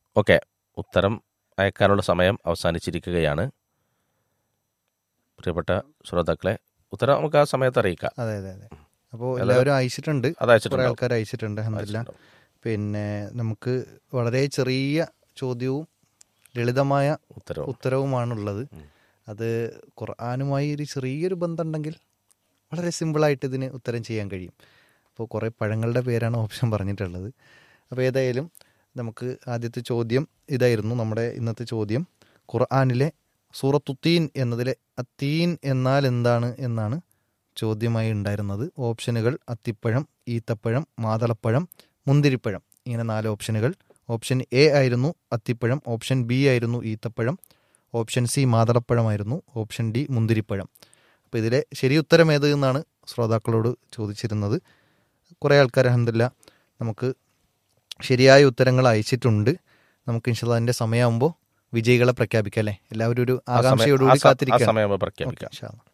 Okay ഉത്തരം അയക്കാനുള്ള സമയം അവസാനിച്ചിരിക്കുകയാണ് പ്രിയപ്പെട്ട ശ്രോതാക്കളെ ഉത്തരം നമുക്ക് ആ സമയത്ത് അറിയിക്കാം അതെ അതെ അതെ അപ്പോൾ എല്ലാവരും അയച്ചിട്ടുണ്ട് അത് കുറേ അയച്ചിട്ടുണ്ടോ ആൾക്കാർ അയച്ചിട്ടുണ്ട് അഹമ്മദില്ല അയച്ചിട്ടുണ്ടോ? പിന്നെ നമുക്ക് വളരെ ചെറിയ ചോദ്യവും ലളിതമായ ഉത്തരവും ഉത്തരവുമാണുള്ളത് അത് ഖുർആാനുമായി ഒരു ചെറിയൊരു ബന്ധമുണ്ടെങ്കിൽ വളരെ സിമ്പിളായിട്ട് ഇതിന് ഉത്തരം ചെയ്യാൻ കഴിയും അപ്പോൾ കുറേ പഴങ്ങളുടെ പേരാണ് ഓപ്ഷൻ പറഞ്ഞിട്ടുള്ളത് അപ്പോൾ ഏതായാലും നമുക്ക് ആദ്യത്തെ ചോദ്യം ഇതായിരുന്നു നമ്മുടെ ഇന്നത്തെ ചോദ്യം ഖുർആാനിലെ സൂറത്തുത്തീൻ എന്നതിലെ അത്തീൻ എന്നാൽ എന്താണ് എന്നാണ് ചോദ്യമായി ഉണ്ടായിരുന്നത് ഓപ്ഷനുകൾ അത്തിപ്പഴം ഈത്തപ്പഴം മാതളപ്പഴം മുന്തിരിപ്പഴം ഇങ്ങനെ നാല് ഓപ്ഷനുകൾ ഓപ്ഷൻ എ ആയിരുന്നു അത്തിപ്പഴം ഓപ്ഷൻ ബി ആയിരുന്നു ഈത്തപ്പഴം ഓപ്ഷൻ സി മാതളപ്പഴമായിരുന്നു ഓപ്ഷൻ ഡി മുന്തിരിപ്പഴം അപ്പോൾ ഇതിലെ ശരി ഉത്തരം ഏത് എന്നാണ് ശ്രോതാക്കളോട് ചോദിച്ചിരുന്നത് കുറേ ആൾക്കാർ അഹമ്മദില്ല നമുക്ക് ശരിയായ ഉത്തരങ്ങൾ അയച്ചിട്ടുണ്ട് നമുക്ക് ഇൻഷാല്ല അതിൻ്റെ സമയമാകുമ്പോൾ വിജയികളെ പ്രഖ്യാപിക്കാം അല്ലേ എല്ലാവരും ഒരു ആ സമയം- ആ ആകാംക്ഷയോടുകൂടി സ- ആ കാത്തിരിക്കാം സമയം നമ്മൾ പ്രഖ്യാപിക്കാം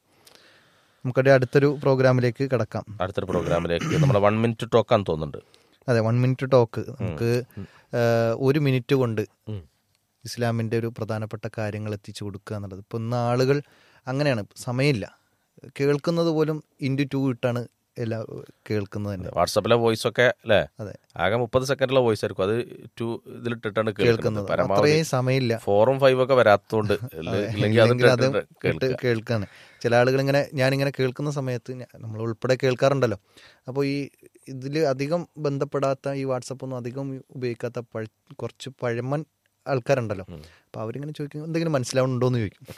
നമുക്കടെ അടുത്തൊരു പ്രോഗ്രാമിലേക്ക് കടക്കാം അടുത്തൊരു പ്രോഗ്രാമിലേക്ക് നമ്മുടെ വൺ മിനിറ്റ് ടോക്കാന്ന് തോന്നുന്നുണ്ട് അതെ വൺ മിനിറ്റ് ടോക്ക് നമുക്ക് ആ, ഒരു മിനിറ്റ് കൊണ്ട് ഉം. ഇസ്ലാമിൻ്റെ ഒരു പ്രധാനപ്പെട്ട കാര്യങ്ങൾ എത്തിച്ചു കൊടുക്കുക എന്നുള്ളത് ഇപ്പം ഇന്ന് ആളുകൾ അങ്ങനെയാണ് സമയമില്ല കേൾക്കുന്നത് പോലും ഇൻറ്റു ടു ഇട്ടാണ് എല്ലാ കേൾക്കുന്നത് തന്നെ വാട്സാപ്പിലെ വോയിസ് ഒക്കെ അല്ലേ അതെ ആകെ മുപ്പത് സെക്കൻഡിലെ വോയിസ് ആയിരിക്കും അത് ടു ഇതിലിട്ടിട്ടാണ് കേൾക്കുന്നത് കേൾക്കുന്നത് പരമാവധി അത്രയും സമയമില്ല ഫോറും ഫൈവ് ഒക്കെ വരാത്തതുകൊണ്ട് ഇല്ലെങ്കിൽ അത് ഇല്ലെങ്കിൽ അത് ഇട്ടിട്ട് ഇട്ട് കേൾക്കുക കേൾക്കാണ് ചില ആളുകൾ ഇങ്ങനെ ഞാനിങ്ങനെ കേൾക്കുന്ന സമയത്ത് ഞാ- നമ്മൾ ഉൾപ്പെടെ കേൾക്കാറുണ്ടല്ലോ അപ്പോൾ ഈ ഇതിൽ അധികം ബന്ധപ്പെടാത്ത ഈ വാട്സപ്പ് ഒന്നും അധികം ഉപയോഗിക്കാത്ത പഴ കുറച്ച് പഴമൻ ആൾക്കാരുണ്ടല്ലോ അപ്പോൾ അവരിങ്ങനെ ചോദിക്കും എന്തെങ്കിലും മനസ്സിലാവുന്നുണ്ടോ എന്ന് ചോദിക്കും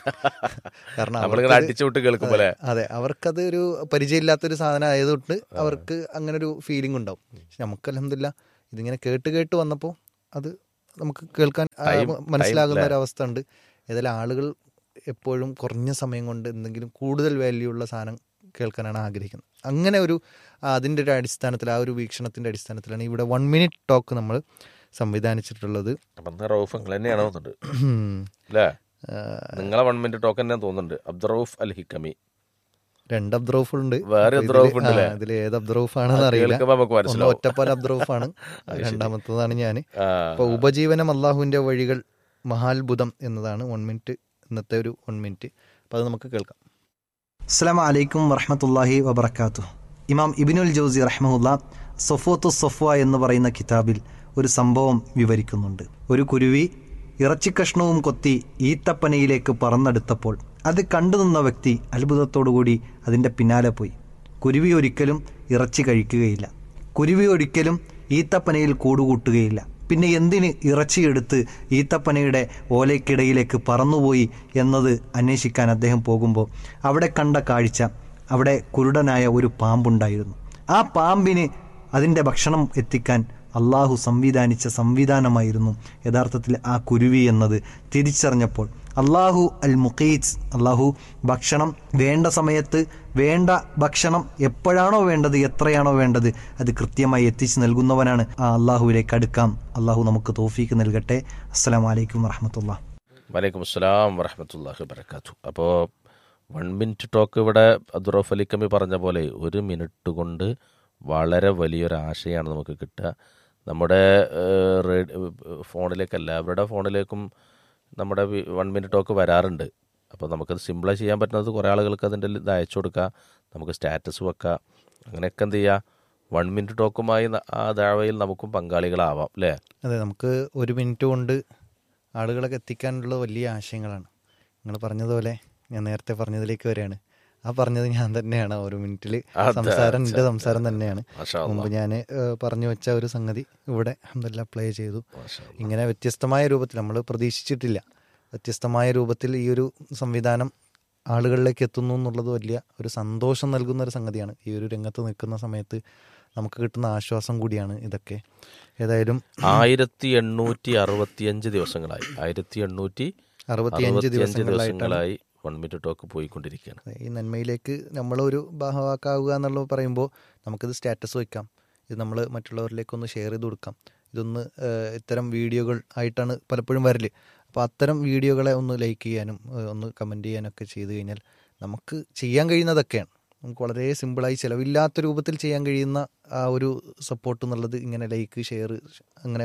കാരണം നമ്മളിങ്ങനെ അവർക്കത് അടിച്ചു വിട്ട് കേൾക്കുമ്പോൾ അതെ, അതെ അവർക്കത് ഒരു പരിചയമില്ലാത്തൊരു സാധനം ആയതുകൊണ്ട് അവർക്ക് അങ്ങനെ ഒരു ഫീലിംഗ് ഉണ്ടാവും പക്ഷെ നമുക്ക് അലഹമില്ല ഇതിങ്ങനെ കേട്ട് കേട്ട് വന്നപ്പോൾ അത് നമുക്ക് കേൾക്കാൻ ആ, Time- മനസ്സിലാകുന്ന time ഒരു അവസ്ഥ ഉണ്ട് ഏതായാലും ആളുകൾ എപ്പോഴും കുറഞ്ഞ സമയം കൊണ്ട് എന്തെങ്കിലും കൂടുതൽ വാല്യൂ ഉള്ള സാധനം കേൾക്കാനാണ് ആഗ്രഹിക്കുന്നത് അങ്ങനെ ഒരു ആ, അതിൻ്റെ ഒരു അടിസ്ഥാനത്തിൽ ആ ഒരു വീക്ഷണത്തിൻ്റെ അടിസ്ഥാനത്തിലാണ് ഇവിടെ വൺ മിനിറ്റ് ടോക്ക് നമ്മൾ സംവിധാനിച്ചിട്ടുള്ളത് അപ്പം റൌഫ് നിങ്ങൾ തന്നെയാണോ തോന്നുന്നുണ്ട് അല്ലേ ആ, നിങ്ങളെ വൺ മിനിറ്റ് ടോക്കൻ തന്നെ തോന്നുന്നുണ്ട് അബ്ദുറൌഫ് അൽ ഹിക്കമി രണ്ട് അബ്ദുറൌഫ് ഉണ്ട് വേറെ അപ്പൊ അബ്ദുറൌഫ് ഇതില് ഉണ്ടല്ലേ? ആ, ഇതില് ഏത് അബ്ദുറൌഫ് ആണെന്ന് അറിയില്ല കേൾക്കുമ്പോൾ നമുക്ക് ഒന്ന് മനസ്സിലാവും ഒറ്റപ്പാല അബ്ദുറൌഫ് ആണ് രണ്ടാമത്തതാണ് ഞാൻ ആ, അപ്പൊ ഉപജീവനം അള്ളാഹുവിന്റെ വഴികൾ മഹാത്ഭുതം എന്നതാണ് വൺ മിനിറ്റ് ഇന്നത്തെ ഒരു വൺ മിനിറ്റ് അപ്പൊ അത് നമുക്ക് കേൾക്കാം അസ്സാം വലൈക്കും വറഹമത്തല്ലാഹി വബർക്കാത്തു ഇമാം ഇബിനുൽ ജൗസി റഹ്മുല്ല സൊഫോത്തു സൊഫ്വ എന്ന് പറയുന്ന കിതാബിൽ ഒരു സംഭവം വിവരിക്കുന്നുണ്ട് ഒരു കുരുവി ഇറച്ചിക്കഷ്ണവും കൊത്തി ഈത്തപ്പനയിലേക്ക് പറന്നെടുത്തപ്പോൾ അത് കണ്ടു നിന്ന വ്യക്തി അത്ഭുതത്തോടുകൂടി അതിൻ്റെ പിന്നാലെ പോയി കുരുവി ഒരിക്കലും ഇറച്ചി കഴിക്കുകയില്ല കുരുവി ഒരിക്കലും ഈത്തപ്പനയിൽ കൂടുകൂട്ടുകയില്ല പിന്നെ എന്തിന് ഇറച്ചിയെടുത്ത് ഈത്തപ്പനയുടെ ഓലയ്ക്കിടയിലേക്ക് പറന്നുപോയി എന്നത് അന്വേഷിക്കാൻ അദ്ദേഹം പോകുമ്പോൾ അവിടെ കണ്ട കാഴ്ച അവിടെ കുരുടനായ ഒരു പാമ്പുണ്ടായിരുന്നു ആ പാമ്പിന് അതിൻ്റെ ഭക്ഷണം എത്തിക്കാൻ അള്ളാഹു സംവിധാനിച്ച സംവിധാനമായിരുന്നു യഥാർത്ഥത്തിൽ ആ കുരുവി എന്നത് തിരിച്ചറിഞ്ഞപ്പോൾ അള്ളാഹു അൽ മുഖീസ് അള്ളാഹു ഭക്ഷണം വേണ്ട സമയത്ത് വേണ്ട ഭക്ഷണം എപ്പോഴാണോ വേണ്ടത് എത്രയാണോ വേണ്ടത് അത് കൃത്യമായി എത്തിച്ചു നൽകുന്നവനാണ് ആ അള്ളാഹുവിലേക്ക് അടുക്കാം അള്ളാഹു നമുക്ക് തോഫീക്ക് നൽകട്ടെ അസ്സലാം വലൈക്കും വറഹമത്തുള്ള വലൈക്കും അസ്സലാം വറഹമത്തല്ലാഹി വബർക്കാത്തു അപ്പോൾ വൺ മിനിറ്റ് ടോക്ക് ഇവിടെ അബ്ദുറഫ് അലി കമ്മി പറഞ്ഞ പോലെ ഒരു മിനിറ്റ് കൊണ്ട് വളരെ വലിയൊരു ആശയമാണ് നമുക്ക് കിട്ടുക നമ്മുടെ ഏഹ്, റേ- ഏഹ്, ഫോണിലേക്ക് എല്ലാവരുടെ ഫോണിലേക്കും നമ്മുടെ വൺ മിനിറ്റ് ടോക്ക് വരാറുണ്ട് അപ്പോൾ നമുക്കത് സിമ്പിളായി ചെയ്യാൻ പറ്റുന്നത് കുറേ ആളുകൾക്ക് അതിൻ്റെ ഇത് അയച്ചു കൊടുക്കുക നമുക്ക് സ്റ്റാറ്റസ് വെക്കുക അങ്ങനെയൊക്കെ എന്ത് ചെയ്യുക വൺ മിനിറ്റ് ടോക്കുമായി ന- ആ ദാവയിൽ നമുക്കും പങ്കാളികളാവാം അല്ലേ അതെ നമുക്ക് ഒരു മിനിറ്റ് കൊണ്ട് ആളുകളൊക്കെ എത്തിക്കാനുള്ള വലിയ ആശയങ്ങളാണ് നിങ്ങൾ പറഞ്ഞതുപോലെ ഞാൻ നേരത്തെ പറഞ്ഞതിലേക്ക് വരികയാണ് ആ പറഞ്ഞത് ഞാൻ തന്നെയാണ് ആ ഒരു മിനിറ്റിൽ അതെ, സംസാരം എൻ്റെ സംസാരം തന്നെയാണ് മാഷാ അല്ലാ. മുമ്പ് ഞാൻ പറഞ്ഞു വെച്ച ഒരു സംഗതി ഇവിടെ അഹമ്മദില്ല പ്ലേ ചെയ്തു മാഷാ അല്ലാ. ഇങ്ങനെ വ്യത്യസ്തമായ രൂപത്തിൽ നമ്മൾ പ്രതീക്ഷിച്ചിട്ടില്ല വ്യത്യസ്തമായ രൂപത്തിൽ ഈ ഒരു സംവിധാനം ആളുകളിലേക്ക് എത്തുന്നു എന്നുള്ളത് വലിയ ഒരു സന്തോഷം നൽകുന്ന ഒരു സംഗതിയാണ് ഈ ഒരു രംഗത്ത് നിൽക്കുന്ന സമയത്ത് നമുക്ക് കിട്ടുന്ന ആശ്വാസം കൂടിയാണ് ഇതൊക്കെ ഏതായാലും ആയിരത്തി എണ്ണൂറ്റി അറുപത്തിയഞ്ച് ദിവസങ്ങളായി ആയിരത്തി എണ്ണൂറ്റി അറുപത്തിയഞ്ച് അറുപത്തിയഞ്ച് ദിവസങ്ങളായിട്ടാണ് ദിവസങ്ങളായി വൺ മിനിറ്റ് ടോക്ക് പോയിക്കൊണ്ടിരിക്കുകയാണ് ഈ നന്മയിലേക്ക് നമ്മളൊരു ഭാഗവാക്കാവുക എന്നുള്ളത് പറയുമ്പോൾ നമുക്കിത് സ്റ്റാറ്റസ് വയ്ക്കാം ഇത് നമ്മൾ മറ്റുള്ളവരിലേക്കൊന്ന് ഷെയർ ചെയ്ത് കൊടുക്കാം ഇതൊന്ന് ഏഹ്, ഇത്തരം വീഡിയോകൾ ആയിട്ടാണ് പലപ്പോഴും വരല് അപ്പോൾ അത്തരം വീഡിയോകളെ ഒന്ന് ലൈക്ക് ചെയ്യാനും ഏഹ്, ഒന്ന് കമൻറ്റ് ചെയ്യാനൊക്കെ ചെയ്ത് കഴിഞ്ഞാൽ നമുക്ക് ചെയ്യാൻ കഴിയുന്നതൊക്കെയാണ് നമുക്ക് വളരെ സിമ്പിളായി ചിലവില്ലാത്ത രൂപത്തിൽ ചെയ്യാൻ കഴിയുന്ന ആ ഒരു സപ്പോർട്ട് എന്നുള്ളത് ഇങ്ങനെ ലൈക്ക് ഷെയർ അങ്ങനെ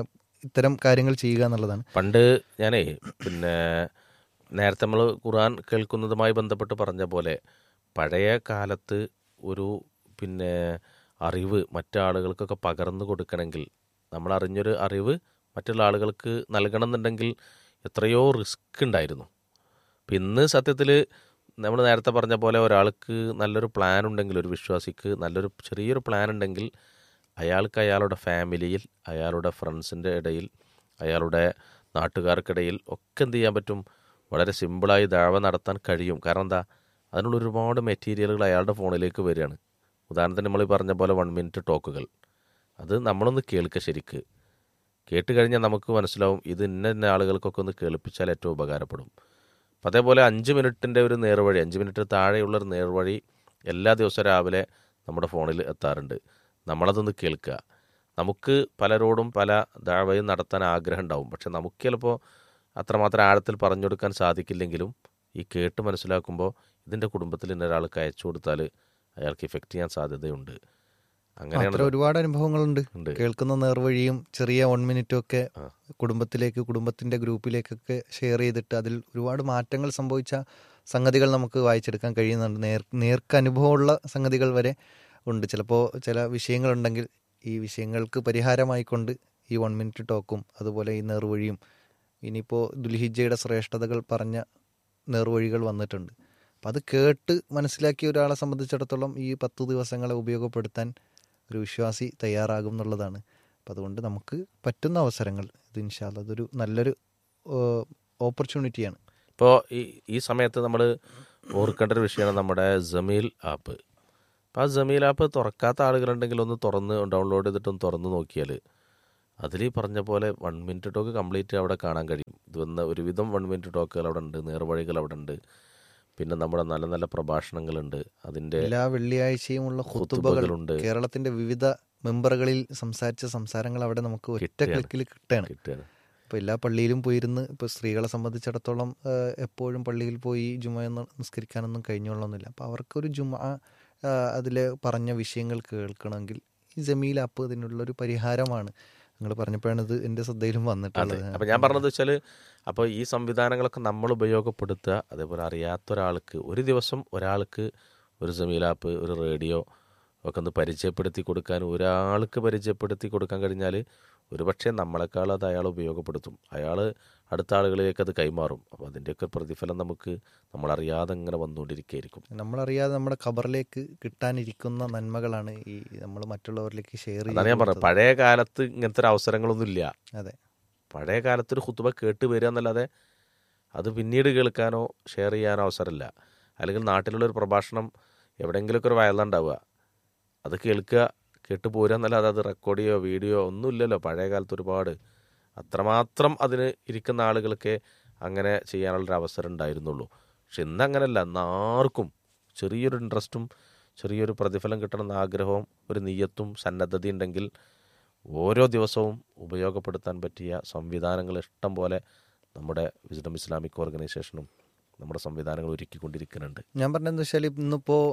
ഇത്തരം കാര്യങ്ങൾ ചെയ്യുക എന്നുള്ളതാണ് പണ്ട് ഞാനേ പിന്നെ നേരത്തെ നമ്മൾ ഖുർആൻ കേൾക്കുന്നതുമായി ബന്ധപ്പെട്ട് പറഞ്ഞ പോലെ പഴയ കാലത്ത് ഒരു പിന്നെ അറിവ് മറ്റാളുകൾക്കൊക്കെ പകർന്നു കൊടുക്കണമെങ്കിൽ നമ്മൾ അറിഞ്ഞൊരു അറിവ് മറ്റുള്ള ആളുകൾക്ക് നൽകണം എന്നുണ്ടെങ്കിൽ എത്രയോ റിസ്ക് ഉണ്ടായിരുന്നു അപ്പം ഇന്ന് സത്യത്തിൽ നമ്മൾ നേരത്തെ പറഞ്ഞ പോലെ ഒരാൾക്ക് നല്ലൊരു പ്ലാൻ ഉണ്ടെങ്കിൽ ഒരു വിശ്വാസിക്ക് നല്ലൊരു ചെറിയൊരു പ്ലാൻ ഉണ്ടെങ്കിൽ അയാൾക്ക് അയാളുടെ ഫാമിലിയിൽ അയാളുടെ ഫ്രണ്ട്സിൻ്റെ ഇടയിൽ അയാളുടെ നാട്ടുകാർക്കിടയിൽ ഒക്കെ എന്ത് ചെയ്യാൻ പറ്റും വളരെ സിമ്പിളായി ദഴവ നടത്താൻ കഴിയും കാരണം എന്താ അതിനുള്ള ഒരുപാട് മെറ്റീരിയലുകൾ അയാളുടെ ഫോണിലേക്ക് വരികയാണ് ഉദാഹരണത്തിന് നമ്മൾ ഈ പറഞ്ഞ പോലെ വൺ മിനിറ്റ് ടോക്കുകൾ അത് നമ്മളൊന്ന് കേൾക്കുക ശരിക്ക് കേട്ട് കഴിഞ്ഞാൽ നമുക്ക് മനസ്സിലാവും ഇത് ഇന്ന ഇന്ന ആളുകൾക്കൊക്കെ ഒന്ന് കേൾപ്പിച്ചാൽ ഏറ്റവും ഉപകാരപ്പെടും അപ്പം അതേപോലെ അഞ്ച് മിനിറ്റിൻ്റെ ഒരു നേർവഴി അഞ്ച് മിനിറ്റ് താഴെയുള്ള ഒരു നേർവഴി എല്ലാ ദിവസവും രാവിലെ നമ്മുടെ ഫോണിൽ എത്താറുണ്ട് നമ്മളതൊന്ന് കേൾക്കുക നമുക്ക് പലരോടും പല ദാവയും നടത്താൻ ആഗ്രഹം ഉണ്ടാവും പക്ഷെ നമുക്ക് ചിലപ്പോൾ അത്രമാത്രം ആഴത്തിൽ പറഞ്ഞു കൊടുക്കാൻ സാധിക്കില്ലെങ്കിലും ഈ കേട്ട് മനസ്സിലാക്കുമ്പോൾ ഇതിൻ്റെ കുടുംബത്തിൽ ഇന്ന ഒരാൾക്ക് അയച്ചു കൊടുത്താൽ അയാൾക്ക് ഇഫക്റ്റ് ചെയ്യാൻ സാധ്യതയുണ്ട് അങ്ങനെയാണ് അത്ര ഒരുപാട് അനുഭവങ്ങളുണ്ട് ഉണ്ട്. കേൾക്കുന്ന നേർവഴിയും ചെറിയ വൺ മിനിറ്റും ഒക്കെ ആ. കുടുംബത്തിലേക്ക് കുടുംബത്തിന്റെ ഗ്രൂപ്പിലേക്കൊക്കെ ഷെയർ ചെയ്തിട്ട് അതിൽ ഒരുപാട് മാറ്റങ്ങൾ സംഭവിച്ച സംഗതികൾ നമുക്ക് വായിച്ചെടുക്കാൻ കഴിയുന്നുണ്ട് നേർ നേർക്ക് അനുഭവമുള്ള സംഗതികൾ വരെ ഉണ്ട് ചിലപ്പോൾ ചില വിഷയങ്ങളുണ്ടെങ്കിൽ ഈ വിഷയങ്ങൾക്ക് പരിഹാരമായിക്കൊണ്ട് ഈ വൺ മിനിറ്റ് ടോക്കും അതുപോലെ ഈ നേർവഴിയും ഇനിയിപ്പോൾ ദുൽഹിജയുടെ ശ്രേഷ്ഠതകൾ പറഞ്ഞ നേർവഴികൾ വന്നിട്ടുണ്ട് അപ്പം അത് കേട്ട് മനസ്സിലാക്കിയ ഒരാളെ സംബന്ധിച്ചിടത്തോളം ഈ പത്ത് ദിവസങ്ങളെ ഉപയോഗപ്പെടുത്താൻ ഒരു വിശ്വാസി തയ്യാറാകും എന്നുള്ളതാണ് അപ്പം അതുകൊണ്ട് നമുക്ക് പറ്റുന്ന അവസരങ്ങൾ ഇത് ഇൻഷാല്ല അതൊരു നല്ലൊരു ഓപ്പർച്യൂണിറ്റിയാണ് ഇപ്പോൾ ഈ ഈ സമയത്ത് നമ്മൾ ഓർക്കേണ്ട ഒരു വിഷയമാണ് നമ്മുടെ ജമീൽ ആപ്പ് അപ്പോൾ ആ ജമീൽ ആപ്പ് തുറക്കാത്ത ആളുകളുണ്ടെങ്കിൽ ഒന്ന് തുറന്ന് ഡൗൺലോഡ് ചെയ്തിട്ടൊന്ന് തുറന്ന് നോക്കിയാൽ അതിൽ ഈ പറഞ്ഞ പോലെ വൺ മിനിറ്റ് ടോക്ക് കംപ്ലീറ്റ് അവിടെ കാണാൻ കഴിയും ഇത് വന്ന ഒരുവിധം വൺ മിനിറ്റ് ടോക്കുകൾ അവിടെ ഉണ്ട് നേർവഴികൾ അവിടെ ഉണ്ട് പിന്നെ നമ്മുടെ നല്ല നല്ല പ്രഭാഷണങ്ങളുണ്ട് അതിൻ്റെ എല്ലാ വെള്ളിയാഴ്ചയുമുള്ള ഹുത്തുബകൾ ഖുത്തുബകളുണ്ട് കേരളത്തിന്റെ വിവിധ മെമ്പറുകളിൽ സംസാരിച്ച സംസാരങ്ങൾ അവിടെ നമുക്ക് ഒറ്റ കിട്ടുകയാണ്. ക്ലിക്കിൽ കിട്ടുകയാണ് കിട്ടുകയാണ് ഇപ്പോൾ എല്ലാ പള്ളിയിലും പോയിരുന്ന് ഇപ്പോൾ സ്ത്രീകളെ സംബന്ധിച്ചിടത്തോളം ഏഹ്, എപ്പോഴും പള്ളിയിൽ പോയി ജുമ എന്ന് നിസ്കരിക്കാനൊന്നും കഴിഞ്ഞോളൊന്നുമില്ല അപ്പോൾ അവർക്കൊരു ജുമ അതിൽ പറഞ്ഞ വിഷയങ്ങൾ കേൾക്കണമെങ്കിൽ ഈ ജമീൽ ആപ്പ് ഇതിനുള്ളൊരു പരിഹാരമാണ് നിങ്ങൾ പറഞ്ഞപ്പോഴാണ് ഇത് എൻ്റെ ശ്രദ്ധയിലും അതെ വന്നിട്ടുള്ളത് അപ്പം ഞാൻ പറഞ്ഞത് വെച്ചാൽ അപ്പോൾ ഈ സംവിധാനങ്ങളൊക്കെ നമ്മൾ ഉപയോഗപ്പെടുത്തുക അതേപോലെ അറിയാത്ത ഒരാൾക്ക് ഒരു ദിവസം ഒരാൾക്ക് ഒരു ജമീൽ ആപ്പ് ഒരു റേഡിയോ ഒക്കെ ഒന്ന് പരിചയപ്പെടുത്തി കൊടുക്കാൻ ഒരാൾക്ക് പരിചയപ്പെടുത്തി കൊടുക്കാൻ കഴിഞ്ഞാൽ ഒരുപക്ഷെ നമ്മളെക്കാൾ അത് അയാൾ ഉപയോഗപ്പെടുത്തും അയാൾ അടുത്ത ആളുകളിലേക്ക് അത് കൈമാറും അപ്പോൾ അതിൻ്റെയൊക്കെ പ്രതിഫലം നമുക്ക് നമ്മളറിയാതെ ഇങ്ങനെ വന്നുകൊണ്ടിരിക്കുകയായിരിക്കും നമ്മളറിയാതെ നമ്മുടെ ഖബറിലേക്ക് കിട്ടാനിരിക്കുന്ന നന്മകളാണ് ഈ നമ്മൾ മറ്റുള്ളവരിലേക്ക് ഷെയർ അതാണ് ഞാൻ പറഞ്ഞത് പഴയ കാലത്ത് ഇങ്ങനത്തെ ഒരു അവസരങ്ങളൊന്നും ഇല്ല അതെ പഴയ കാലത്തൊരു ഹുത്തുബ കേട്ട് വരിക എന്നല്ലാതെ അത് പിന്നീട് കേൾക്കാനോ ഷെയർ ചെയ്യാനോ അവസരമില്ല അല്ലെങ്കിൽ നാട്ടിലുള്ള ഒരു പ്രഭാഷണം എവിടെയെങ്കിലുമൊക്കെ ഒരു വയലുണ്ടാവുക അത് കേൾക്കുക കേട്ട് പോരുക എന്നല്ലാതെ അത് റെക്കോർഡ് ചെയ്യോ വീഡിയോ ഒന്നുമില്ലല്ലോ പഴയ കാലത്ത് ഒരുപാട് അത്രമാത്രം അതിന് ഇരിക്കുന്ന ആളുകൾക്ക് അങ്ങനെ ചെയ്യാനുള്ളൊരു അവസരം ഉണ്ടായിരുന്നുള്ളൂ പക്ഷെ ഇന്ന് അങ്ങനെയല്ല ഇന്നാർക്കും ചെറിയൊരു ഇൻട്രസ്റ്റും ചെറിയൊരു പ്രതിഫലം കിട്ടണമെന്ന ആഗ്രഹവും ഒരു നീയത്തും സന്നദ്ധതയും ഉണ്ടെങ്കിൽ ഓരോ ദിവസവും ഉപയോഗപ്പെടുത്താൻ പറ്റിയ സംവിധാനങ്ങൾ ഇഷ്ടം പോലെ നമ്മുടെ വിസ്ഡം ഇസ്ലാമിക് ഓർഗനൈസേഷനും നമ്മുടെ സംവിധാനങ്ങൾ ഒരുക്കിക്കൊണ്ടിരിക്കുന്നുണ്ട് ഞാൻ പറഞ്ഞതെന്ന് വെച്ചാൽ ഇന്നിപ്പോൾ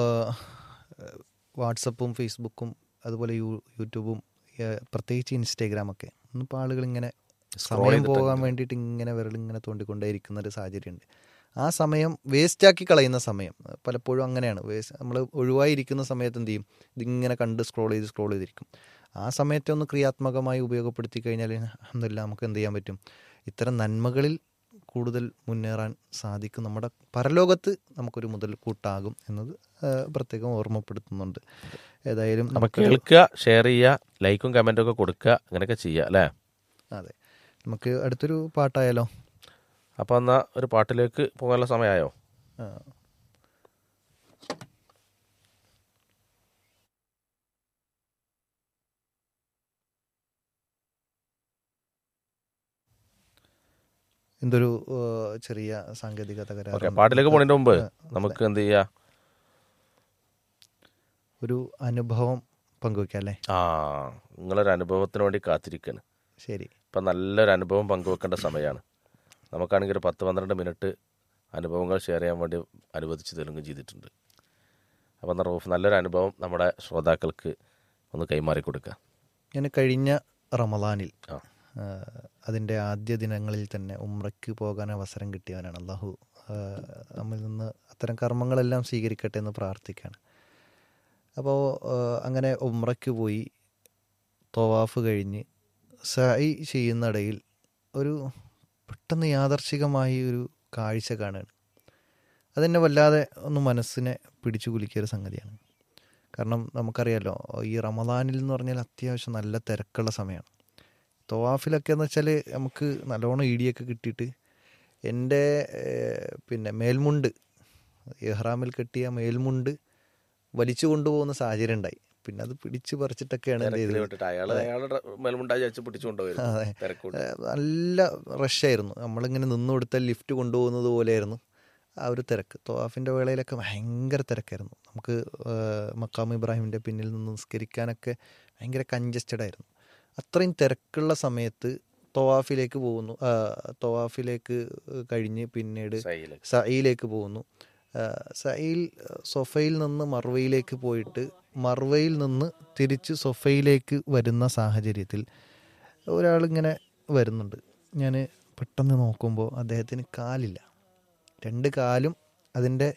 വാട്സപ്പും ഫേസ്ബുക്കും അതുപോലെ യൂ യൂട്യൂബും ഏഹ്, പ്രത്യേകിച്ച് ഇൻസ്റ്റാഗ്രാമൊക്കെ ഇന്നിപ്പോൾ ആളുകൾ ഇങ്ങനെ സമയം ചെയ്തിട്ട് പോകാൻ വേണ്ടിയിട്ട് ഇങ്ങനെ വിരലിങ്ങനെ തോണ്ടിക്കൊണ്ടേയിരിക്കുന്ന ഒരു സാഹചര്യമുണ്ട് ആ സമയം വേസ്റ്റാക്കി കളയുന്ന സമയം പലപ്പോഴും അങ്ങനെയാണ് വേസ്റ്റ് നമ്മൾ ഒഴിവായിരിക്കുന്ന സമയത്ത് എന്ത് ചെയ്യും ഇതിങ്ങനെ കണ്ട് സ്ക്രോൾ ചെയ്ത് സ്ക്രോൾ ചെയ്തിരിക്കും ആ സമയത്തെ ഒന്ന് ക്രിയാത്മകമായി ഉപയോഗപ്പെടുത്തി കഴിഞ്ഞാൽ അഹമ്മദില്ല നമുക്ക് എന്ത് ചെയ്യാൻ പറ്റും ഇത്തരം നന്മകളിൽ കൂടുതൽ മുന്നേറാൻ സാധിക്കും നമ്മുടെ പരലോകത്ത് നമുക്കൊരു മുതൽ കൂട്ടാകും എന്നത് ആ, പ്രത്യേകം ഓർമ്മപ്പെടുത്തുന്നുണ്ട് ഏതായാലും അപ്പം നമുക്ക് കേൾക്കുക ഷെയർ ചെയ്യുക ലൈക്കും കമൻറ്റും ഒക്കെ കൊടുക്കുക അങ്ങനെയൊക്കെ ചെയ്യുക അല്ലേ അതെ നമുക്ക് അടുത്തൊരു പാട്ടായാലോ അപ്പോൾ എന്നാൽ ഒരു പാട്ടിലേക്ക് പോകാനുള്ള സമയമായോ ആ, എന്തൊരു ആ, ചെറിയ സാങ്കേതിക ഓക്കെ തകരാറ് പാട്ടിലേക്ക് പോണതിൻ്റെ മുമ്പ് ആ, നമുക്ക് എന്ത് ചെയ്യുക ഒരു അനുഭവം പങ്കുവെക്കാം അല്ലേ ആ നിങ്ങളൊരു അനുഭവത്തിന് വേണ്ടി കാത്തിരിക്കുകയാണ് ശരി ഇപ്പം നല്ലൊരു അനുഭവം പങ്കുവെക്കേണ്ട സമയമാണ് നമുക്കാണെങ്കിൽ ഒരു പത്ത് പന്ത്രണ്ട് മിനിറ്റ് അനുഭവങ്ങൾ ഷെയർ ചെയ്യാൻ വേണ്ടി അനുവദിച്ച് തരുകയും ചെയ്തിട്ടുണ്ട് അപ്പം എന്നാ റൂഫ് നല്ലൊരു അനുഭവം നമ്മുടെ ശ്രോതാക്കൾക്ക് ഒന്ന് കൈമാറി കൊടുക്കുക ഞാൻ കഴിഞ്ഞ റമദാനിൽ ആ അതിൻ്റെ ആദ്യ ദിനങ്ങളിൽ തന്നെ ഉമ്രയ്ക്ക് പോകാൻ അവസരം കിട്ടിയവനാണ് അള്ളാഹു ആ, നമ്മിൽ നിന്ന് അത്തരം കർമ്മങ്ങളെല്ലാം സ്വീകരിക്കട്ടെ എന്ന് പ്രാർത്ഥിക്കുകയാണ് അപ്പോൾ അങ്ങനെ ഉമ്രയ്ക്ക് പോയി തവാഫ് കഴിഞ്ഞ് സായി ചെയ്യുന്നിടയിൽ ഒരു പെട്ടെന്ന് യാദർശികമായി ഒരു കാഴ്ച കാണുകയാണ് അതെന്നെ വല്ലാതെ ഒന്ന് മനസ്സിനെ പിടിച്ചു കുലുക്കിയ ഒരു സംഗതിയാണ് കാരണം നമുക്കറിയാലോ ഈ റമദാനിൽ എന്ന് പറഞ്ഞാൽ അത്യാവശ്യം നല്ല തിരക്കുള്ള സമയമാണ് തവാഫിലൊക്കെ എന്ന് വെച്ചാൽ നമുക്ക് നല്ലോണം ഇടിയൊക്കെ കിട്ടിയിട്ട് എൻ്റെ ഏഹ്, പിന്നെ മേൽമുണ്ട് ഇഹ്റാമിൽ കെട്ടിയ മേൽമുണ്ട് വലിച്ചു കൊണ്ടുപോകുന്ന സാഹചര്യം ഉണ്ടായി പിന്നെ അത് പിടിച്ച് പറിച്ചിട്ടൊക്കെയാണ് എന്ത് തിരക്കിൽ ചെയ്തത് വിട്ടിട്ട് അയാള് അയാളുടെ മേൽമുണ്ടായി വെച്ച് പിടിച്ചു കൊണ്ടുപോയിരുന്നു അതെ. തിരക്കൂട്ട് ഏഹ് നല്ല റഷായിരുന്നു നമ്മളിങ്ങനെ നിന്ന് കൊടുത്താൽ ലിഫ്റ്റ് കൊണ്ടുപോകുന്നത് പോലെയായിരുന്നു ആ ഒരു തിരക്ക് തോഫിൻ്റെ വേളയിലൊക്കെ ഭയങ്കര തിരക്കായിരുന്നു നമുക്ക് ഏഹ് മക്കാം ഇബ്രാഹിമിൻ്റെ പിന്നിൽ നിന്ന് നിസ്കരിക്കാനൊക്കെ ഭയങ്കര കഞ്ചസ്റ്റഡ് ആയിരുന്നു അത്രയും തിരക്കുള്ള സമയത്ത് തൊവാഫിലേക്ക് പോകുന്നു ആ, തൊവാഫിലേക്ക് കഴിഞ്ഞ് പിന്നീട് സൈല് സയിലേക്ക് പോകുന്നു ആ, സയിൽ സൊഫയിൽ നിന്ന് മർവയിലേക്ക് പോയിട്ട് മർവയിൽ നിന്ന് തിരിച്ച് സൊഫയിലേക്ക് വരുന്ന സാഹചര്യത്തിൽ ഒരാളിങ്ങനെ വരുന്നുണ്ട് ഞാൻ പെട്ടെന്ന് നോക്കുമ്പോൾ അദ്ദേഹത്തിന് കാലില്ല രണ്ട് കാലും അതിൻ്റെ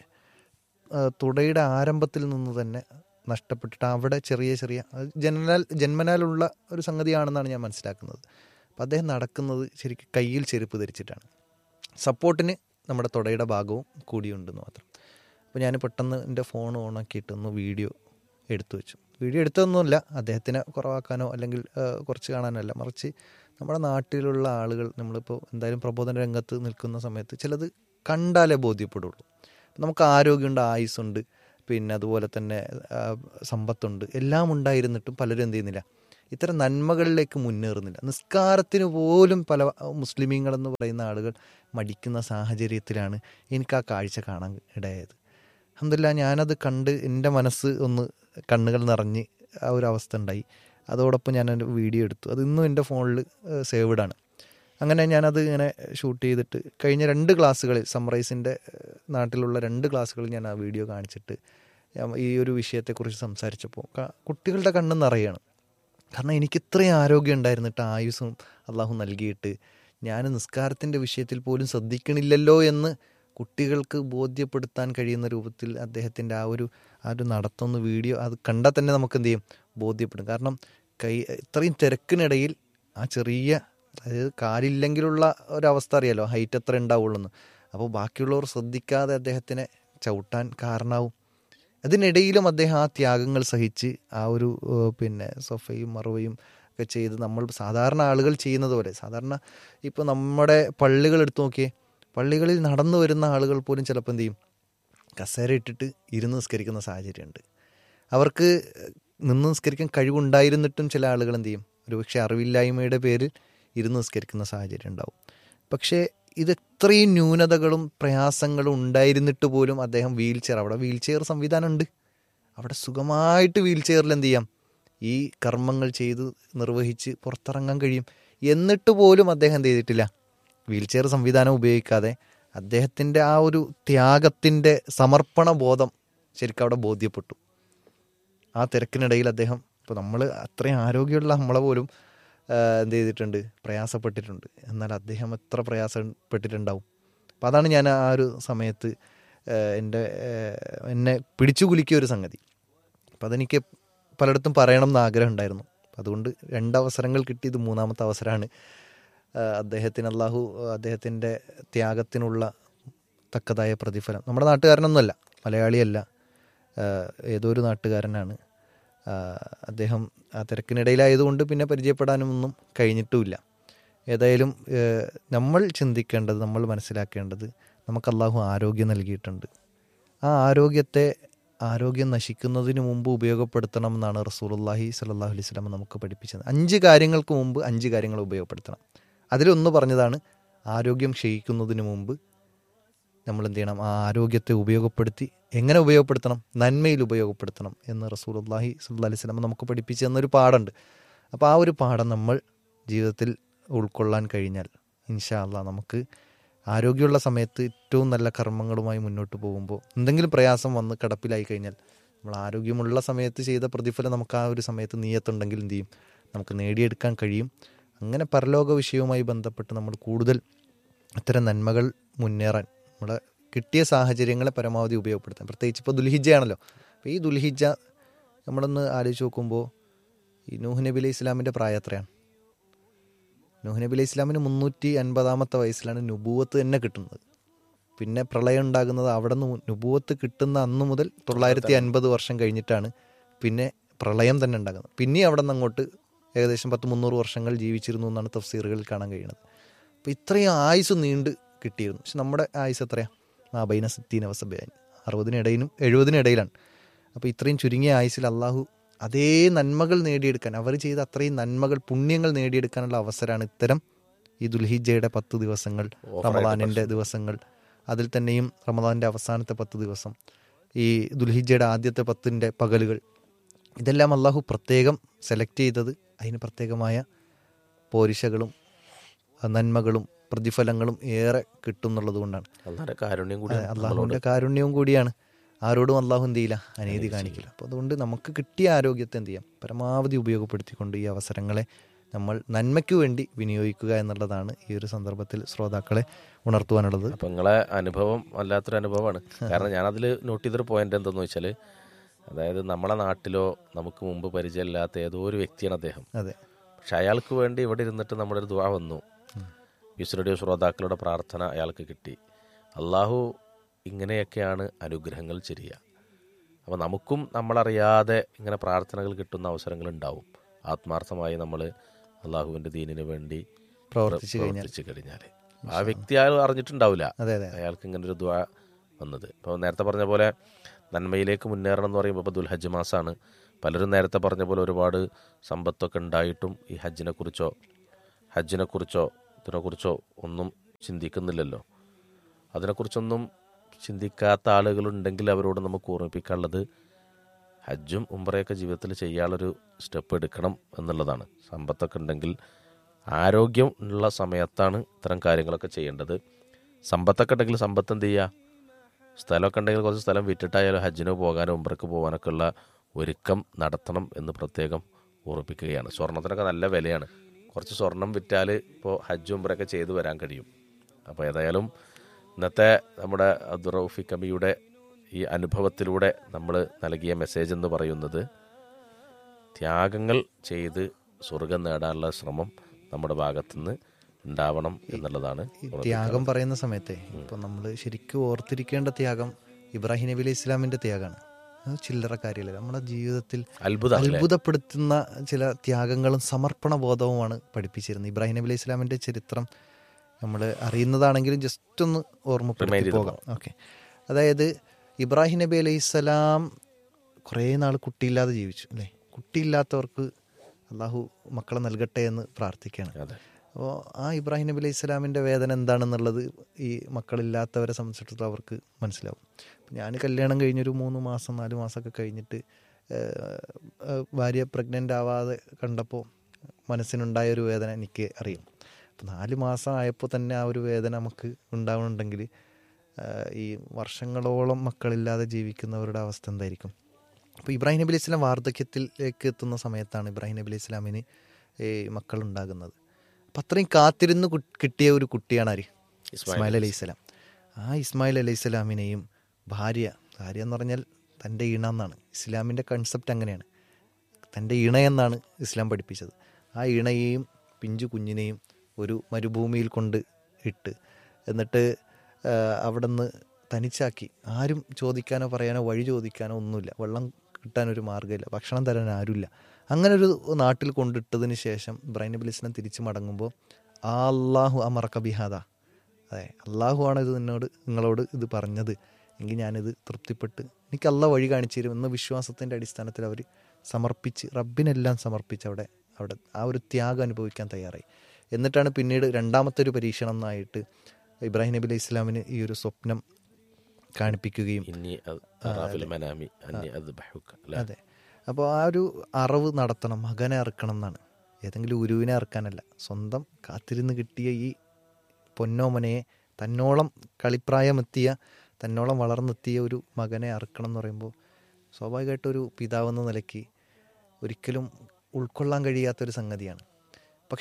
ആ, തുടയുടെ ആരംഭത്തിൽ നിന്ന് തന്നെ നഷ്ടപ്പെട്ടിട്ട് അവിടെ ചെറിയ ചെറിയ അത് ജന്മനാൽ ജന്മനാലുള്ള ഒരു സംഗതിയാണെന്നാണ് ഞാൻ മനസ്സിലാക്കുന്നത് അപ്പം അദ്ദേഹം നടക്കുന്നത് ശരിക്കും കയ്യിൽ ചെരുപ്പ് ധരിച്ചിട്ടാണ് സപ്പോർട്ടിന് നമ്മുടെ തുടയുടെ ഭാഗവും കൂടിയുണ്ടെന്ന് മാത്രം അപ്പോൾ ഞാൻ പെട്ടെന്ന് എൻ്റെ ഫോൺ ഓണാക്കിയിട്ട് ഒന്ന് വീഡിയോ എടുത്തു വെച്ചു വീഡിയോ എടുത്തതൊന്നുമല്ല അദ്ദേഹത്തിനെ കുറവാക്കാനോ അല്ലെങ്കിൽ ആ, കുറച്ച് കാണാനോ അല്ല മറിച്ച് നമ്മുടെ നാട്ടിലുള്ള ആളുകൾ നമ്മളിപ്പോൾ എന്തായാലും പ്രബോധന രംഗത്ത് നിൽക്കുന്ന സമയത്ത് ചിലത് കണ്ടാലേ ബോധ്യപ്പെടുള്ളൂ നമുക്ക് ആരോഗ്യമുണ്ട് ആയുസ്സുണ്ട് പിന്നെ അതുപോലെ തന്നെ ആ, സമ്പത്തുണ്ട് എല്ലാം ഉണ്ടായിരുന്നിട്ടും പലരും എന്ത് ചെയ്യുന്നില്ല ഇത്തരം നന്മകളിലേക്ക് മുന്നേറുന്നില്ല നിസ്കാരത്തിന് പോലും പല മുസ്ലിമീങ്ങളെന്ന് പറയുന്ന ആളുകൾ മടിക്കുന്ന സാഹചര്യത്തിലാണ് എനിക്ക് ആ കാഴ്ച കാണാൻ ഇടയായത് അഹമ്മദില്ല ഞാനത് കണ്ട് എൻ്റെ മനസ്സ് ഒന്ന് കണ്ണുകൾ നിറഞ്ഞ് ആ ഒരു അവസ്ഥ ഉണ്ടായി അതോടൊപ്പം ഞാൻ എൻ്റെ വീഡിയോ എടുത്തു അത് ഇന്നും എൻ്റെ ഫോണിൽ സേവ്ഡ് ആണ് അങ്ങനെ ഞാനത് ഇങ്ങനെ ഷൂട്ട് ചെയ്തിട്ട് കഴിഞ്ഞ രണ്ട് ക്ലാസ്സുകളിൽ സമ്മറൈസിൻ്റെ നാട്ടിലുള്ള രണ്ട് ക്ലാസ്സുകളിൽ ഞാൻ ആ വീഡിയോ കാണിച്ചിട്ട് ഞാൻ ഈ ഒരു വിഷയത്തെക്കുറിച്ച് സംസാരിച്ചപ്പോൾ ക- കുട്ടികളുടെ കണ്ണ് നിറയാണ് കാരണം എനിക്ക് ഇത്രയും ആരോഗ്യം ഉണ്ടായിരുന്നിട്ട് ആയുസ്സും അള്ളാഹു നൽകിയിട്ട് ഞാൻ നിസ്കാരത്തിൻ്റെ വിഷയത്തിൽ പോലും ശ്രദ്ധിക്കണില്ലല്ലോ എന്ന് കുട്ടികൾക്ക് ബോധ്യപ്പെടുത്താൻ കഴിയുന്ന രൂപത്തിൽ അദ്ദേഹത്തിൻ്റെ ആ ഒരു ആ ഒരു നടത്തുന്ന വീഡിയോ അത് കണ്ടാൽ തന്നെ നമുക്ക് എന്ത് ചെയ്യും ബോധ്യപ്പെടും കാരണം കൈ ഇത്രയും തിരക്കിനിടയിൽ ആ ചെറിയ അതായത് കാലില്ലെങ്കിലുള്ള ഒരവസ്ഥ അറിയാലോ ഹൈറ്റ് എത്ര ഉണ്ടാവുള്ളൂ എന്ന് അപ്പോൾ ബാക്കിയുള്ളവർ ശ്രദ്ധിക്കാതെ അദ്ദേഹത്തിനെ ചവിട്ടാൻ കാരണമാവും അതിനിടയിലും അദ്ദേഹം ആ ത്യാഗങ്ങൾ സഹിച്ച് ആ ഒരു ഏഹ്, പിന്നെ സൊഫയും മറവയും ഒക്കെ ചെയ്ത് നമ്മൾ സാധാരണ ആളുകൾ ചെയ്യുന്നത് പോലെ സാധാരണ ഇപ്പോൾ നമ്മുടെ പള്ളികൾ എടുത്തു നോക്കിയേ പള്ളികളിൽ നടന്നു വരുന്ന ആളുകൾ പോലും ചിലപ്പോൾ എന്ത് ചെയ്യും കസേര ഇട്ടിട്ട് ഇരുന്ന് നിസ്കരിക്കുന്ന സാഹചര്യമുണ്ട് അവർക്ക് നിന്ന് നിസ്കരിക്കാൻ കഴിവുണ്ടായിരുന്നിട്ടും ചില ആളുകൾ എന്ത് ചെയ്യും ഒരുപക്ഷെ അറിവില്ലായ്മയുടെ പേരിൽ ഇരുന്ന് നിസ്കരിക്കുന്ന സാഹചര്യം ഉണ്ടാവും പക്ഷേ ഇത് ഇത്രയും ന്യൂനതകളും പ്രയാസങ്ങളും ഉണ്ടായിരുന്നിട്ട് പോലും അദ്ദേഹം വീൽ ചെയർ അവിടെ വീൽ ചെയർ സംവിധാനം ഉണ്ട് അവിടെ സുഖമായിട്ട് വീൽ ചെയറിൽ എന്ത് ചെയ്യാം ഈ കർമ്മങ്ങൾ ചെയ്ത് നിർവഹിച്ച് പുറത്തിറങ്ങാൻ കഴിയും എന്നിട്ട് പോലും അദ്ദേഹം എന്ത് ചെയ്തിട്ടില്ല വീൽ ചെയർ സംവിധാനം ഉപയോഗിക്കാതെ അദ്ദേഹത്തിൻ്റെ ആ ഒരു ത്യാഗത്തിൻ്റെ സമർപ്പണ ബോധം ശരിക്കും അവിടെ ബോധ്യപ്പെട്ടു ആ തിരക്കിനിടയിൽ അദ്ദേഹം ഇപ്പോൾ നമ്മൾ അത്രയും ആരോഗ്യമുള്ള നമ്മളെ പോലും ആ, എന്ത് ചെയ്തിട്ടുണ്ട് പ്രയാസപ്പെട്ടിട്ടുണ്ട് എന്നാൽ അദ്ദേഹം എത്ര പ്രയാസപ്പെട്ടിട്ടുണ്ടാവും അപ്പോൾ അതാണ് ഞാൻ ആ ഒരു സമയത്ത് ആ, എൻ്റെ ആ, എന്നെ പിടിച്ചു കുലുക്കിയ ഒരു സംഗതി അപ്പം അതെനിക്ക് പലയിടത്തും പറയണം എന്ന് ആഗ്രഹം ഉണ്ടായിരുന്നു അതുകൊണ്ട് രണ്ടവസരങ്ങൾ കിട്ടി ഇത് മൂന്നാമത്തെ അവസരമാണ് ആ, അദ്ദേഹത്തിന് അള്ളാഹു അദ്ദേഹത്തിൻ്റെ ത്യാഗത്തിനുള്ള തക്കതായ പ്രതിഫലം നമ്മുടെ നാട്ടുകാരനൊന്നുമല്ല മലയാളിയല്ല ആ, ഏതോ ഒരു നാട്ടുകാരനാണ് ആ, അദ്ദേഹം ആ തിരക്കിനിടയിലായതുകൊണ്ട് പിന്നെ പരിചയപ്പെടാനും ഒന്നും കഴിഞ്ഞിട്ടുമില്ല ഏതായാലും ഏ, നമ്മൾ ചിന്തിക്കേണ്ടത് നമ്മൾ മനസ്സിലാക്കേണ്ടത് നമുക്ക് അള്ളാഹു ആരോഗ്യം നൽകിയിട്ടുണ്ട് ആ ആരോഗ്യത്തെ ആരോഗ്യം നശിക്കുന്നതിന് മുമ്പ് ഉപയോഗപ്പെടുത്തണം എന്നാണ് റസൂലുള്ളാഹി സ്വല്ലല്ലാഹു അലൈഹി വസല്ലം നമുക്ക് പഠിപ്പിച്ചത് അഞ്ച് കാര്യങ്ങൾക്ക് മുമ്പ് അഞ്ച് കാര്യങ്ങൾ ഉപയോഗപ്പെടുത്തണം അതിലൊന്ന് പറഞ്ഞതാണ് ആരോഗ്യം ക്ഷയിക്കുന്നതിന് മുമ്പ് നമ്മൾ എന്ത് ചെയ്യണം ആ ആരോഗ്യത്തെ ഉപയോഗപ്പെടുത്തി എങ്ങനെ ഉപയോഗപ്പെടുത്തണം നന്മയിൽ ഉപയോഗപ്പെടുത്തണം എന്ന് റസൂലുള്ളാഹി സ്വല്ലല്ലാഹി അലൈഹി വസല്ലം നമുക്ക് പഠിപ്പിച്ചു തന്നൊരു പാഠമുണ്ട് അപ്പോൾ ആ ഒരു പാഠം നമ്മൾ ജീവിതത്തിൽ ഉൾക്കൊള്ളാൻ കഴിഞ്ഞാൽ ഇൻഷാ അള്ളാഹ് നമുക്ക് ആരോഗ്യമുള്ള സമയത്ത് ഏറ്റവും നല്ല കർമ്മങ്ങളുമായി മുന്നോട്ട് പോകുമ്പോൾ എന്തെങ്കിലും പ്രയാസം വന്ന് കിടപ്പിലായി കഴിഞ്ഞാൽ നമ്മൾ ആരോഗ്യമുള്ള സമയത്ത് ചെയ്ത പ്രതിഫലം നമുക്ക് ആ ഒരു സമയത്ത് നീയത്തുണ്ടെങ്കിൽ എന്ത് ചെയ്യും നമുക്ക് നേടിയെടുക്കാൻ കഴിയും അങ്ങനെ പരലോക വിഷയവുമായി ബന്ധപ്പെട്ട് നമ്മൾ കൂടുതൽ അത്തരം നന്മകൾ മുന്നേറാൻ നമ്മുടെ കിട്ടിയ സാഹചര്യങ്ങളെ പരമാവധി ഉപയോഗപ്പെടുത്താൻ പ്രത്യേകിച്ച് ഇപ്പോൾ ദുൽഹിജയാണല്ലോ അപ്പോൾ ഈ ദുൽഹിജ നമ്മളൊന്ന് ആലോചിച്ച് നോക്കുമ്പോൾ ഈ നൂഹ് നബി അലൈഹി ഇസ്ലാമിൻ്റെ പ്രായം എത്രയാണ് നൂഹ് നബി അലൈഹി ഇസ്ലാമിന് മുന്നൂറ്റി അൻപതാമത്തെ വയസ്സിലാണ് നുബൂവത്ത് തന്നെ കിട്ടുന്നത് പിന്നെ പ്രളയം ഉണ്ടാകുന്നത് അവിടെ നിന്ന് നുബൂവത്ത് കിട്ടുന്ന അന്ന് മുതൽ തൊള്ളായിരത്തി അൻപത് വർഷം കഴിഞ്ഞിട്ടാണ് പിന്നെ പ്രളയം തന്നെ ഉണ്ടാകുന്നത് പിന്നെ അവിടെ നിന്ന് അങ്ങോട്ട് ഏകദേശം പത്ത് മുന്നൂറ് വർഷങ്ങൾ ജീവിച്ചിരുന്നു എന്നാണ് തഫ്സീറുകളിൽ കാണാൻ കഴിയുന്നത് അപ്പോൾ ഇത്രയും ആയുസ് നീണ്ട് കിട്ടിയിരുന്നു പക്ഷെ നമ്മുടെ ആയുസ് എത്രയാണ് ആ ബൈന സിത്തീൻ അവസഭയാൻ അറുപതിനിടയിലും എഴുപതിനിടയിലാണ് അപ്പോൾ ഇത്രയും ചുരുങ്ങിയ ആയുസിൽ അള്ളാഹു അതേ നന്മകൾ നേടിയെടുക്കാൻ അവർ ചെയ്ത അത്രയും നന്മകൾ പുണ്യങ്ങൾ നേടിയെടുക്കാനുള്ള അവസരമാണ് ഇത്തരം ഈ ദുൽഹിജയുടെ പത്ത് ദിവസങ്ങൾ റമദാനിൻ്റെ ദിവസങ്ങൾ അതിൽ തന്നെയും റമദാനിൻ്റെ അവസാനത്തെ പത്ത് ദിവസം ഈ ദുൽഹിജയുടെ ആദ്യത്തെ പത്തിൻ്റെ പകലുകൾ ഇതെല്ലാം അള്ളാഹു പ്രത്യേകം സെലക്ട് ചെയ്തത് അതിന് പ്രത്യേകമായ പോരിശകളും നന്മകളും പ്രതിഫലങ്ങളും ഏറെ കിട്ടും എന്നുള്ളത് കൊണ്ടാണ് അള്ളാന്റെ കാരുണ്യം കൂടി അള്ളാഹുവിൻ്റെ കാരുണ്യവും കൂടിയാണ് ആരോടും അള്ളാഹു എന്ത് ചെയ്യില്ല അനീതി കാണിക്കില്ല അപ്പോൾ അതുകൊണ്ട് നമുക്ക് കിട്ടിയ ആരോഗ്യത്തെ എന്ത് ചെയ്യാം പരമാവധി ഉപയോഗപ്പെടുത്തിക്കൊണ്ട് ഈ അവസരങ്ങളെ നമ്മൾ നന്മയ്ക്ക് വേണ്ടി വിനിയോഗിക്കുക എന്നുള്ളതാണ് ഈ ഒരു സന്ദർഭത്തിൽ ശ്രോതാക്കളെ ഉണർത്തുവാനുള്ളത് അപ്പൊ നിങ്ങളെ അനുഭവം വല്ലാത്തൊരു അനുഭവമാണ് കാരണം ഞാനതിൽ നോട്ട് ചെയ്തൊരു പോയിന്റ് എന്തെന്ന് വെച്ചാൽ അതായത് നമ്മളെ നാട്ടിലോ നമുക്ക് മുമ്പ് പരിചയമില്ലാത്ത ഏതോ ഒരു വ്യക്തിയാണ് അദ്ദേഹം അതെ പക്ഷെ അയാൾക്ക് വേണ്ടി ഇവിടെ ഇരുന്നിട്ട് നമ്മുടെ ഒരു ദുആ വന്നു വിശ്വരുടെ ശ്രോതാക്കളുടെ പ്രാർത്ഥന അയാൾക്ക് കിട്ടി അള്ളാഹു ഇങ്ങനെയൊക്കെയാണ് അനുഗ്രഹങ്ങൾ ചെയ്യുക അപ്പോൾ നമുക്കും നമ്മളറിയാതെ ഇങ്ങനെ പ്രാർത്ഥനകൾ കിട്ടുന്ന അവസരങ്ങൾ ഉണ്ടാവും ആത്മാർത്ഥമായി നമ്മൾ അള്ളാഹുവിൻ്റെ ദീനിന് വേണ്ടി പ്രവർത്തിച്ചു കഴിഞ്ഞാൽ പ്രവർത്തിച്ചു കഴിഞ്ഞാൽ ആ വ്യക്തി അയാൾ അറിഞ്ഞിട്ടുണ്ടാവില്ല അതെ അതെ അയാൾക്ക് ഇങ്ങനെ ഒരു ദ്വാ വന്നത് ഇപ്പോൾ നേരത്തെ പറഞ്ഞ പോലെ നന്മയിലേക്ക് മുന്നേറണം എന്ന് പറയുമ്പോൾ ഇപ്പോൾ ദുൽഹജ്ജ് മാസമാണ് പലരും നേരത്തെ പറഞ്ഞ പോലെ ഒരുപാട് സമ്പത്തൊക്കെ ഉണ്ടായിട്ടും ഈ ഹജ്ജിനെ കുറിച്ചോ ഹജ്ജിനെ കുറിച്ചോ ഇതിനെക്കുറിച്ചോ ഒന്നും ചിന്തിക്കുന്നില്ലല്ലോ അതിനെക്കുറിച്ചൊന്നും ചിന്തിക്കാത്ത ആളുകളുണ്ടെങ്കിൽ അവരോട് നമുക്ക് ഓർമ്മിപ്പിക്കാനുള്ളത് ഹജ്ജും ഉംറയൊക്കെ ജീവിതത്തിൽ ചെയ്യാനുള്ളൊരു സ്റ്റെപ്പ് എടുക്കണം എന്നുള്ളതാണ് സമ്പത്തൊക്കെ ഉണ്ടെങ്കിൽ ആരോഗ്യം ഉള്ള സമയത്താണ് ഇത്തരം കാര്യങ്ങളൊക്കെ ചെയ്യേണ്ടത് സമ്പത്തൊക്കെ ഉണ്ടെങ്കിൽ സമ്പത്ത് എന്ത് ചെയ്യുക സ്ഥലമൊക്കെ ഉണ്ടെങ്കിൽ കുറച്ച് സ്ഥലം വിറ്റിട്ടായാലും ഹജ്ജിന് പോകാനോ ഉംറയ്ക്ക് പോകാനൊക്കെ ഉള്ള ഒരുക്കം നടത്തണം എന്ന് പ്രത്യേകം ഓർമ്മിപ്പിക്കുകയാണ് സ്വർണത്തിനൊക്കെ നല്ല വിലയാണ് കുറച്ച് സ്വർണം വിറ്റാൽ ഇപ്പോൾ ഹജ്ജ് ഉംറയൊക്കെ ചെയ്തു വരാൻ കഴിയും അപ്പോൾ ഏതായാലും ഇന്നത്തെ നമ്മുടെ അബ്ദുറൌഫി കമിയുടെ ഈ അനുഭവത്തിലൂടെ നമ്മൾ നൽകിയ മെസ്സേജ് എന്ന് പറയുന്നത് ത്യാഗങ്ങൾ ചെയ്ത് സ്വർഗം നേടാനുള്ള ശ്രമം നമ്മുടെ ഭാഗത്തുനിന്ന് ഉണ്ടാവണം എന്നുള്ളതാണ് ഈ ത്യാഗം പറയുന്ന സമയത്തെ ഇപ്പൊ നമ്മൾ ശരിക്കും ഓർത്തിരിക്കേണ്ട ത്യാഗം ഇബ്രാഹിം നബി അലൈഹി ഇസ്ലാമിന്റെ ത്യാഗമാണ് അത് ചില്ലറ കാര്യമല്ല നമ്മുടെ ജീവിതത്തിൽ അത്ഭുതം അത്ഭുതപ്പെടുത്തുന്ന ചില ത്യാഗങ്ങളും സമർപ്പണ ബോധവുമാണ് പഠിപ്പിച്ചിരുന്നത് ഇബ്രാഹിം നബി അലൈഹി ഇസ്ലാമിന്റെ ചരിത്രം നമ്മൾ അറിയുന്നതാണെങ്കിലും ജസ്റ്റ് ഒന്ന് ഓർമ്മപ്പെടുത്തി പോകാം ഓക്കെ അതായത് ഇബ്രാഹിം നബി അലൈഹി സ്വലാം കുറേ നാൾ കുട്ടിയില്ലാതെ ജീവിച്ചു അല്ലേ കുട്ടിയില്ലാത്തവർക്ക് അള്ളാഹു മക്കളെ നൽകട്ടെ എന്ന് പ്രാർത്ഥിക്കുകയാണ് അതെ അപ്പോൾ ആ ഇബ്രാഹിം നബി അലൈഹി സ്വലാമിൻ്റെ വേദന എന്താണെന്നുള്ളത് ഈ മക്കളില്ലാത്തവരെ സംബന്ധിച്ചിടത്തോളം അവർക്ക് മനസ്സിലാവും ഞാൻ കല്യാണം കഴിഞ്ഞൊരു മൂന്ന് മാസം നാല് മാസമൊക്കെ കഴിഞ്ഞിട്ട് ഏഹ്, ഏഹ്, ഭാര്യ പ്രഗ്നൻ്റ് ആവാതെ കണ്ടപ്പോൾ മനസ്സിനുണ്ടായ ഒരു വേദന എനിക്ക് അറിയും അപ്പോൾ നാല് മാസം ആയപ്പോൾ തന്നെ ആ ഒരു വേദന നമുക്ക് ഉണ്ടാവുന്നുണ്ടെങ്കിൽ ഏഹ്, ഈ വർഷങ്ങളോളം മക്കളില്ലാതെ ജീവിക്കുന്നവരുടെ അവസ്ഥ എന്തായിരിക്കും അപ്പോൾ ഇബ്രാഹിം നബി അലൈഹി സ്വലാം വാർദ്ധക്യത്തിലേക്ക് എത്തുന്ന സമയത്താണ് ഇബ്രാഹിം നബി അലൈഹി സ്വലാമിന് ഈ മക്കളുണ്ടാകുന്നത് അപ്പം അത്രയും കാത്തിരുന്ന് കു- കിട്ടിയ ഒരു കുട്ടിയാണ് ആര് ഇസ്മായിൽ അലൈഹി സ്വലാം ആ ഇസ്മായിൽ അലൈഹി സ്വലാമിനെയും ഭാര്യ ഭാര്യ എന്ന് പറഞ്ഞാൽ തൻ്റെ ഇണ എന്നാണ് ഇസ്ലാമിൻ്റെ കൺസെപ്റ്റ് അങ്ങനെയാണ് തൻ്റെ ഇണ എന്നാണ് ഇസ്ലാം പഠിപ്പിച്ചത് ആ ഇണയെയും പിഞ്ചു കുഞ്ഞിനെയും ഒരു മരുഭൂമിയിൽ കൊണ്ട് ഇട്ട് എന്നിട്ട് അവിടെ നിന്ന് തനിച്ചാക്കി ആരും ചോദിക്കാനോ പറയാനോ വഴി ചോദിക്കാനോ ഒന്നുമില്ല വെള്ളം കിട്ടാനൊരു മാർഗ്ഗമില്ല ഭക്ഷണം തരാൻ ആരുമില്ല അങ്ങനെ ഒരു നാട്ടിൽ കൊണ്ടിട്ടതിന് ശേഷം ഇബ്രാഹിം നബി അലൈഹി സ്വലാം തിരിച്ചു മടങ്ങുമ്പോൾ ആ അള്ളാഹു അമറക്ക ബിഹാദ അതെ അള്ളാഹു ആണ് ഇത് നിന്നോട് നിങ്ങളോട് ഇത് പറഞ്ഞത് എങ്കിൽ ഞാനിത് തൃപ്തിപ്പെട്ട് എനിക്ക് അല്ല വഴി കാണിച്ചു തരും എന്ന വിശ്വാസത്തിൻ്റെ അടിസ്ഥാനത്തിൽ അവർ സമർപ്പിച്ച് റബ്ബിനെല്ലാം സമർപ്പിച്ച് അവിടെ അവിടെ ആ ഒരു ത്യാഗം അനുഭവിക്കാൻ തയ്യാറായി എന്നിട്ടാണ് പിന്നീട് രണ്ടാമത്തെ ഒരു പരീക്ഷണം എന്നായിട്ട് ഇബ്രാഹിം നബി അലൈഹി ഇസ്ലാമിന് ഈ ഒരു സ്വപ്നം കാണിപ്പിക്കുകയും ഇനി അത് അറാഫിൽ മനാമി അന്നി അത് ബഹുക്ക അല്ലേ അതെ അപ്പോൾ ആ ഒരു അറവ് നടത്തണം മകനെ അറുക്കണം എന്നാണ് ഏതെങ്കിലും ഉരുവിനെ അറുക്കാനല്ല സ്വന്തം കാത്തിരുന്ന് കിട്ടിയ ഈ പൊന്നോമനയെ തന്നോളം കളിപ്രായമെത്തിയ തന്നോളം വളർന്നെത്തിയ ഒരു മകനെ അറുക്കണം എന്ന് പറയുമ്പോൾ സ്വാഭാവികമായിട്ടൊരു പിതാവെന്ന നിലയ്ക്ക് ഒരിക്കലും ഉൾക്കൊള്ളാൻ കഴിയാത്തൊരു സംഗതിയാണ് പക്ഷേ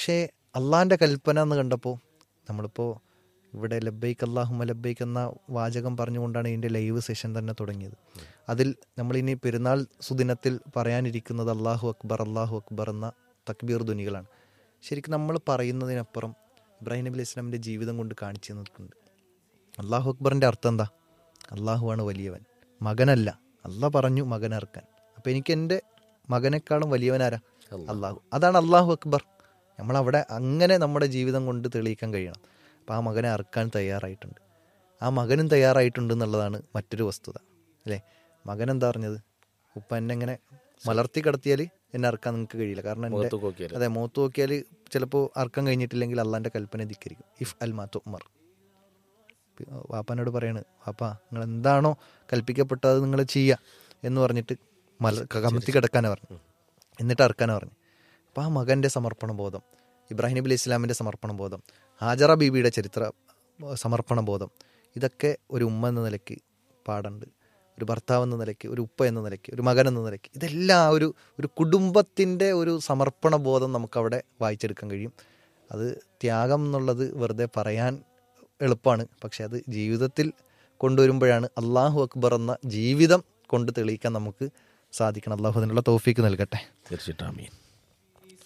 അള്ളാഹിൻ്റെ കൽപ്പന എന്ന് കണ്ടപ്പോൾ നമ്മളിപ്പോൾ ഇവിടെ ലബൈക്ക് അള്ളാഹുമ ലബൈക്ക് എന്ന വാചകം പറഞ്ഞുകൊണ്ടാണ് ഇതിൻ്റെ ലൈവ് സെഷൻ തന്നെ തുടങ്ങിയത് അതിൽ നമ്മളിനി പെരുന്നാൾ സുദിനത്തിൽ പറയാനിരിക്കുന്നത് അള്ളാഹു അക്ബർ അള്ളാഹു അക്ബർ എന്ന തക്ബീർ ധ്വനികളാണ് ശരിക്കും നമ്മൾ പറയുന്നതിനപ്പുറം ഇബ്രാഹിം നബി അലൈഹി ഇസ്ലാമിൻ്റെ ജീവിതം കൊണ്ട് കാണിച്ചു തന്നിട്ടുണ്ട് അള്ളാഹു അക്ബറിൻ്റെ അർത്ഥം എന്താ അള്ളാഹുവാണ് വലിയവൻ മകനല്ല അള്ളാഹ് പറഞ്ഞു മകൻ അറക്കാൻ അപ്പം എനിക്ക് എൻ്റെ മകനേക്കാളും വലിയവനാരാ അള്ളാഹു അതാണ് അള്ളാഹു അക്ബർ നമ്മളവിടെ അങ്ങനെ നമ്മുടെ ജീവിതം കൊണ്ട് തെളിയിക്കാൻ കഴിയണം അപ്പം ആ മകനെ അറക്കാൻ തയ്യാറായിട്ടുണ്ട് ആ മകനും തയ്യാറായിട്ടുണ്ട് എന്നുള്ളതാണ് മറ്റൊരു വസ്തുത അല്ലേ മകൻ എന്താ പറഞ്ഞത് ഉപ്പ എന്നെ ഇങ്ങനെ മലർത്തി കടത്തിയാൽ എന്നെ അറക്കാൻ നിങ്ങൾക്ക് കഴിയില്ല കാരണം എൻ്റെ മുഖത്ത് നോക്കിയാൽ അതെ മുഖത്ത് നോക്കിയാൽ ചിലപ്പോൾ അറക്കാൻ കഴിഞ്ഞിട്ടില്ലെങ്കിൽ അള്ളാൻ്റെ കൽപ്പന ധിക്കരിക്കും ഇഫ് അൽ മാത്തു ഉമർ വാപ്പാനോട് പറയാണ് വാപ്പാ നിങ്ങൾ എന്താണോ കൽപ്പിക്കപ്പെട്ടത് നിങ്ങൾ ചെയ്യുക എന്ന് പറഞ്ഞിട്ട് മല കമത്തി കിടക്കാനാണ് പറഞ്ഞു എന്നിട്ട് അറക്കാനാണ് പറഞ്ഞു അപ്പോൾ ആ മകൻ്റെ സമർപ്പണ ബോധം ഇബ്രാഹിം നബി അലൈഹി ഇസ്ലാമിൻ്റെ സമർപ്പണ ബോധം ഹാജറ ബീബിയുടെ ചരിത്ര സമർപ്പണ ബോധം ഇതൊക്കെ ഒരു ഉമ്മ എന്ന നിലയ്ക്ക് പാടുണ്ട് ഒരു ഭർത്താവ് എന്ന നിലയ്ക്ക് ഒരു ഉപ്പ എന്ന നിലയ്ക്ക് ഒരു മകൻ എന്ന നിലയ്ക്ക് ഇതെല്ലാം ആ ഒരു ഒരു കുടുംബത്തിൻ്റെ ഒരു സമർപ്പണ ബോധം നമുക്കവിടെ വായിച്ചെടുക്കാൻ കഴിയും അത് ത്യാഗം എന്നുള്ളത് വെറുതെ പറയാൻ എളുപ്പമാണ് പക്ഷെ അത് ജീവിതത്തിൽ കൊണ്ടുവരുമ്പോഴാണ് അള്ളാഹു അക്ബർ എന്ന ജീവിതം കൊണ്ട് തെളിയിക്കാൻ നമുക്ക് സാധിക്കണം അള്ളാഹു അതിനുള്ള തോഫീക്ക് നൽകട്ടെ തീർച്ചയായിട്ടും ആമീൻ